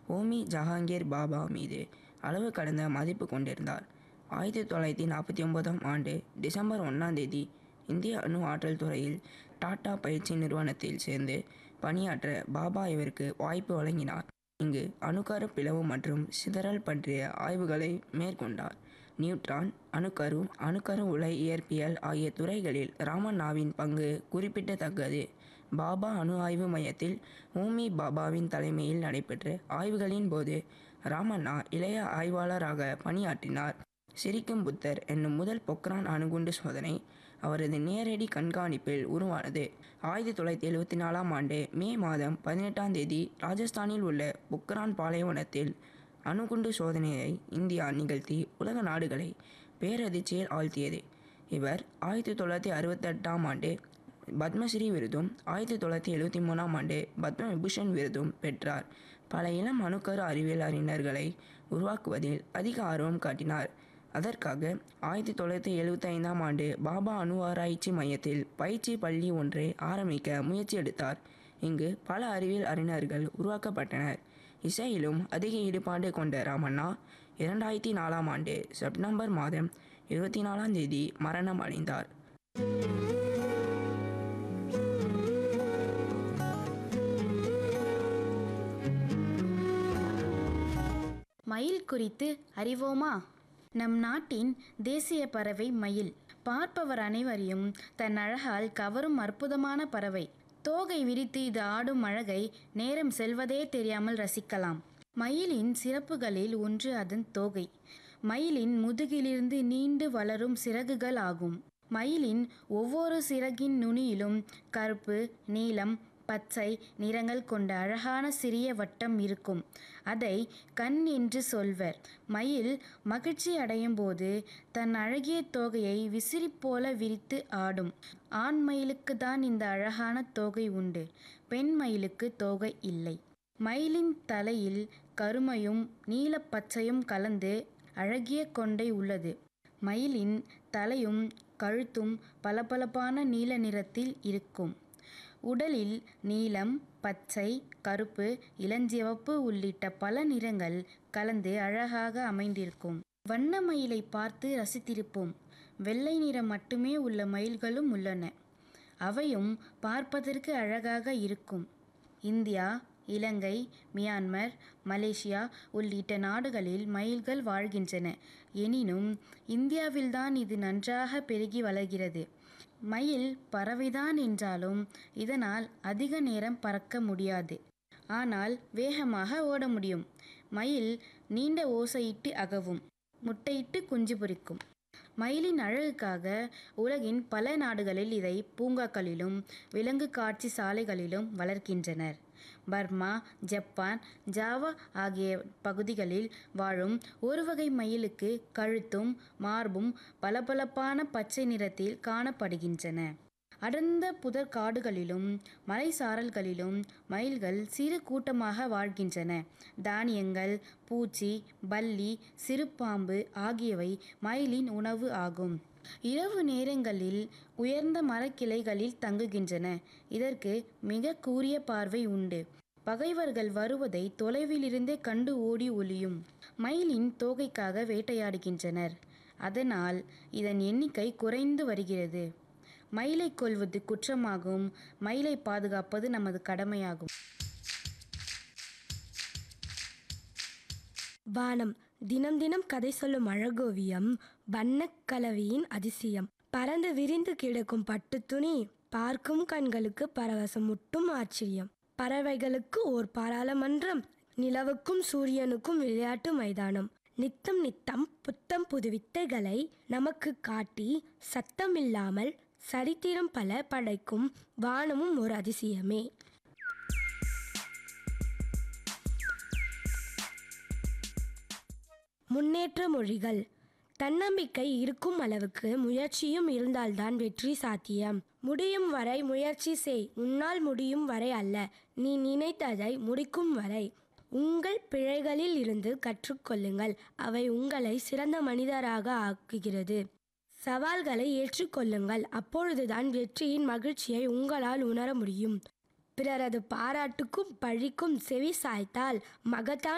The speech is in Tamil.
ஹோமி ஜஹாங்கீர் பாபா மீது அளவு கடந்த மதிப்பு கொண்டிருந்தார் ஆயிரத்தி தொள்ளாயிரத்தி நாற்பத்தி ஒன்பதாம் ஆண்டு டிசம்பர் ஒன்றாம் தேதி இந்திய அணு ஆற்றல் துறையில் டாடா பயிற்சி நிறுவனத்தில் சேர்ந்து பணியாற்ற பாபா இவருக்கு வாய்ப்பு வழங்கினார் இங்கு அணுக்கரு பிளவு மற்றும் சிதறல் பற்றிய ஆய்வுகளை மேற்கொண்டார் நியூட்ரான் அணுக்கரு அணுக்கரு உலை இயற்பியல் ஆகிய துறைகளில் ராமண்ணாவின் பங்கு குறிப்பிடத்தக்கது பாபா அணு ஆய்வு மையத்தில் ஹோமி பாபாவின் தலைமையில் நடைபெற்ற ஆய்வுகளின் போது ராமண்ணா இளைய ஆய்வாளராக பணியாற்றினார் சிரிக்கும் புத்தர் என்னும் முதல் பொக்ரான் அணுகுண்டு சோதனை அவரது நேரடி கண்காணிப்பில் உருவானது ஆயிரத்தி தொள்ளாயிரத்தி எழுவத்தி நாலாம் ஆண்டு மே மாதம் பதினெட்டாம் தேதி ராஜஸ்தானில் உள்ள பொக்ரான் பாலைவனத்தில் அணுகுண்டு சோதனையை இந்தியா நிகழ்த்தி உலக நாடுகளை பேரதிர்ச்சியில் ஆழ்த்தியது இவர் ஆயிரத்தி தொள்ளாயிரத்தி அறுபத்தெட்டாம் ஆண்டு பத்மஸ்ரீ விருதும் ஆயிரத்தி தொள்ளாயிரத்தி எழுபத்தி மூணாம் ஆண்டு பத்ம விபூஷன் விருதும் பெற்றார் பல இளம் அணுக்கரு அறிவியல் அறிஞர்களை உருவாக்குவதில் அதிக ஆர்வம் காட்டினார் அதற்காக ஆயிரத்தி தொள்ளாயிரத்தி எழுபத்தி ஐந்தாம் ஆண்டு பாபா அணு ஆராய்ச்சி மையத்தில் பயிற்சி பள்ளி ஒன்றை ஆரம்பிக்க முயற்சி எடுத்தார் இங்கு பல அறிவியல் அறிஞர்கள் உருவாக்கப்பட்டனர் இசையிலும் அதிக ஈடுபாடு கொண்ட ராமண்ணா இரண்டாயிரத்தி நாலாம் ஆண்டு செப்டம்பர் மாதம் இருபத்தி நாலாம் தேதி மரணம் அடைந்தார் மயில் குறித்து அறிவோமா நம் நாட்டின் தேசிய பறவை மயில் பார்ப்பவர் அனைவரையும் தன் அழகால் கவரும் அற்புதமான பறவை தோகை விரித்து இது ஆடும் அழகை நேரம் செல்வதே தெரியாமல் ரசிக்கலாம் மயிலின் சிறப்புகளில் ஒன்று அதன் தோகை மயிலின் முதுகிலிருந்து நீண்டு வளரும் சிறகுகள் ஆகும் மயிலின் ஒவ்வொரு சிறகின் நுனியிலும் கருப்பு நீலம் பச்சை நிறங்கள் கொண்ட அழகான சிறிய வட்டம் இருக்கும் அதை கண் என்று சொல்வர் மயில் மகிழ்ச்சி அடையும் போது தன் அழகிய தோகையை விசிறி போல விரித்து ஆடும் ஆண் மயிலுக்கு தான் இந்த அழகான தோகை உண்டு பெண் மயிலுக்கு தோகை இல்லை மயிலின் தலையில் கருமையும் நீலப்பச்சையும் கலந்து அழகிய கொண்டை உள்ளது மயிலின் தலையும் கழுத்தும் பளபளப்பான நீல நிறத்தில் இருக்கும் உடலில் நீலம் பச்சை கருப்பு இளஞ்சிவப்பு உள்ளிட்ட பல நிறங்கள் கலந்து அழகாக அமைந்திருக்கும் வண்ண மயிலை பார்த்து ரசித்திருப்போம் வெள்ளை நிறம் மட்டுமே உள்ள மயில்களும் உள்ளன அவையும் பார்ப்பதற்கு அழகாக இருக்கும் இந்தியா இலங்கை மியான்மர் மலேசியா உள்ளிட்ட நாடுகளில் மயில்கள் வாழ்கின்றன எனினும் இந்தியாவில்தான் இது நன்றாக பெருகி வளர்கிறது மயில் பறவைதான் என்றாலும் இதனால் அதிக நேரம் பறக்க முடியாது ஆனால் வேகமாக ஓட முடியும் மயில் நீண்ட ஓசையிட்டு அகவும் முட்டையிட்டு குஞ்சு பொரிக்கும் மயிலின் அழகுக்காக உலகின் பல நாடுகளில் இதை பூங்காக்களிலும் விலங்கு காட்சி சாலைகளிலும் வளர்க்கின்றனர் பர்மா ஜப்பான் ஜாவா ஆகிய பகுதிகளில் வாழும் ஒரு வகை மயிலுக்கு கழுத்தும் மார்பும் பளபளப்பான பச்சை நிறத்தில் காணப்படுகின்றன அடர்ந்த புதர் காடுகளிலும் மலைசாரல்களிலும் மயில்கள் சிறு கூட்டமாக வாழ்கின்றன தானியங்கள் பூச்சி பல்லி சிறுபாம்பு ஆகியவை மயிலின் உணவு ஆகும் இரவு நேரங்களில் உயர்ந்த மரக்கிளைகளில் தங்குகின்றன இதற்கு மிக கூரிய பார்வை உண்டு பகைவர்கள் வருவதை தொலைவிலிருந்தே கண்டு ஓடி ஒளியும் மயிலின் தோகைக்காக வேட்டையாடுகின்றனர் அதனால் இதன் எண்ணிக்கை குறைந்து வருகிறது மயிலை கொல்வது குற்றமாகும் மயிலை பாதுகாப்பது நமது கடமையாகும் வானம் தினம் தினம் கதை சொல்லும் அழகோவியம் வண்ணக்கலவியின் அதிசயம் பறந்து விரிந்து கிடக்கும் பட்டு துணி பார்க்கும் கண்களுக்கு பரவசம் முட்டும் ஆச்சரியம் பறவைகளுக்கு ஓர் பாராளுமன்றம் நிலவுக்கும் சூரியனுக்கும் விளையாட்டு மைதானம் நித்தம் நித்தம் புத்தம் புது வித்தைகளை நமக்கு காட்டி சத்தமில்லாமல் சரித்திரம் பல படைக்கும் வானமும் ஒரு அதிசயமே முன்னேற்ற மொழிகள் தன்னம்பிக்கை இருக்கும் அளவுக்கு முயற்சியும் இருந்தால்தான் வெற்றி சாத்தியம் முடியும் வரை முயற்சி செய் உன்னால் முடியும் வரை அல்ல நீ நினைத்ததை முடிக்கும் வரை உங்கள் பிழைகளில் இருந்து கற்றுக்கொள்ளுங்கள் அவை உங்களை சிறந்த மனிதராக ஆக்குகிறது சவால்களை ஏற்றுக்கொள்ளுங்கள் அப்பொழுதுதான் வெற்றியின் மகிழ்ச்சியை உங்களால் உணர முடியும் பிறரது பாராட்டுக்கும் பழிக்கும் செவி சாய்த்தால் மகத்தான்